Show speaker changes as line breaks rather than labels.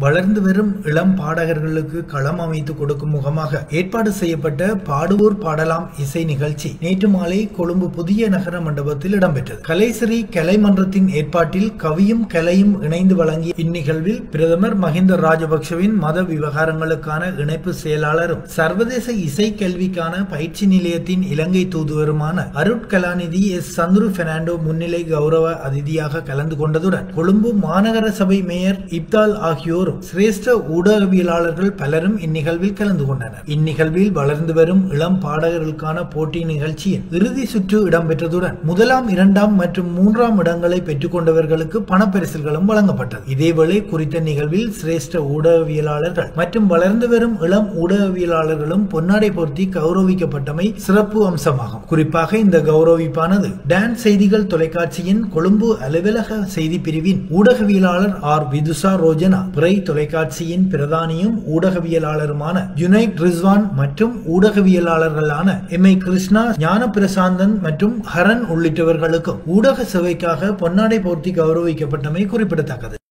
வளர்ந்து வரும் இளம் பாடகர்களுக்கு களம் அமைத்து கொடுக்கும் முகமாக ஏற்பாடு செய்யப்பட்ட பாடுவோர் பாடலாம் இசை நிகழ்ச்சி நேற்று மாலை கொழும்பு புதிய நகர மண்டபத்தில் இடம்பெற்றது கலைசிறி கலைமன்றத்தின் ஏற்பாட்டில் கவியும் கலையும் இணைந்து வழங்கிய இந்நிகழ்வில் பிரதமர் மஹிந்த ராஜபக்சவின் மத விவகாரங்களுக்கான இணைப்பு செயலாளரும் சர்வதேச இசை கல்விக்கான பயிற்சி நிலையத்தின் இலங்கை தூதுவருமான அருட்கலாநிதி எஸ் சந்துரு பெர்னாண்டோ முன்னிலை கௌரவ அதிதியாக கலந்து கொண்டதுடன் கொழும்பு மாநகர சபை மேயர் இப்தால் ஆகியோரும் சிரேஷ்ட ஊடகவியலாளர்கள் பலரும் இந்நிகழ்வில் கலந்து கொண்டனர் இந்நிகழ்வில் வளர்ந்து வரும் இளம் பாடகர்களுக்கான போட்டி நிகழ்ச்சியின் இறுதி சுற்று இடம்பெற்றதுடன் முதலாம் இரண்டாம் மற்றும் மூன்றாம் இடங்களை பெற்றுக் கொண்டவர்களுக்கு பணப்பரிசில்களும் வழங்கப்பட்டது இதேவேளை குறித்த நிகழ்வில் சிரேஷ்ட ஊடகவியலாளர்கள் மற்றும் வளர்ந்து வரும் இளம் ஊடகவியலாளர்களும் பொன்னாடை பொருத்தி கௌரவிக்கப்பட்டமை சிறப்பு அம்சமாகும் குறிப்பாக இந்த கௌரவிப்பானது டான்ஸ் செய்திகள் தொலைக்காட்சியின் கொழும்பு அலுவலக செய்தி பிரிவின் ஊடகவியலாளர் ஆர் விதுசா ரோஜனா பிறை தொலைக்காட்சியின் பிரதானியும் ஊடகவியலாளருமான ஜுனைட் ரிஸ்வான் மற்றும் ஊடகவியலாளர்களான எம் ஐ கிருஷ்ணா ஞான பிரசாந்தன் மற்றும் ஹரன் உள்ளிட்டவர்களுக்கும் ஊடக சேவைக்காக பொன்னாடை போர்த்தி கௌரவிக்கப்பட்டமை குறிப்பிடத்தக்கது